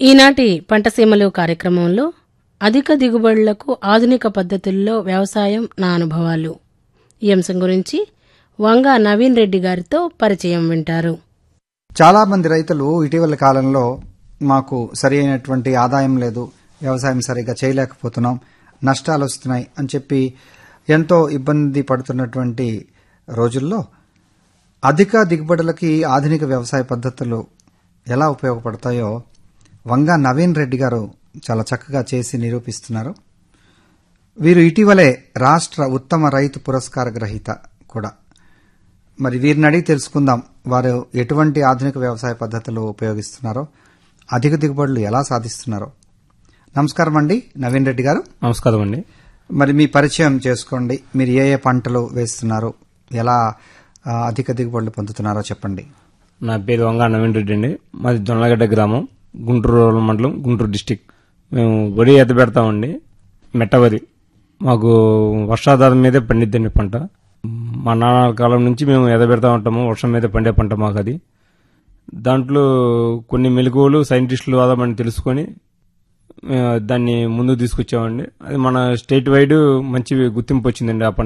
ఈనాటి పంటసీమలు కార్యక్రమంలో అధిక దిగుబడులకు ఆధునిక పద్ధతుల్లో వ్యవసాయం నా అనుభవాలు ఈ అంశం గురించి వంగ నవీన్ రెడ్డి గారితో పరిచయం వింటారు చాలా మంది రైతులు ఇటీవల కాలంలో మాకు సరి అయినటువంటి ఆదాయం లేదు వ్యవసాయం సరిగా చేయలేకపోతున్నాం నష్టాలు వస్తున్నాయి అని చెప్పి ఎంతో ఇబ్బంది పడుతున్నటువంటి రోజుల్లో అధిక దిగుబడులకి ఆధునిక వ్యవసాయ పద్ధతులు ఎలా ఉపయోగపడతాయో వంగా నవీన్ రెడ్డి గారు చాలా చక్కగా చేసి నిరూపిస్తున్నారు వీరు ఇటీవలే రాష్ట్ర ఉత్తమ రైతు పురస్కార గ్రహీత కూడా మరి వీరిని అడిగి తెలుసుకుందాం వారు ఎటువంటి ఆధునిక వ్యవసాయ పద్ధతులు ఉపయోగిస్తున్నారో అధిక దిగుబడులు ఎలా సాధిస్తున్నారో నమస్కారం అండి నవీన్ రెడ్డి గారు నమస్కారం అండి మరి మీ పరిచయం చేసుకోండి మీరు ఏ ఏ పంటలు వేస్తున్నారు ఎలా ఆ, అధిక దిగుబడులు పొందుతున్నారో చెప్పండి నా పేరు వంగా నవీన్ రెడ్డి అండి మాది దొనలగడ్డ గ్రామం గుంటూరు రూరల్ మండలం గుంటూరు డిస్టిక్ మేము వరి ఎత్త పెడతామండి మెట్ట వరి మాకు వర్షాధారం మీదే పండిద్దండి పంట మా నాన్న కాలం నుంచి మేము ఎద పెడతా ఉంటాము వర్షం మీద పండే పంట మాకు అది దాంట్లో కొన్ని మెలకువలు సైంటిస్టులు ఆదామని తెలుసుకొని మేము దాన్ని ముందుకు తీసుకొచ్చామండి అది మన స్టేట్ వైడ్ మంచి గుర్తింపు వచ్చిందండి ఆ పంట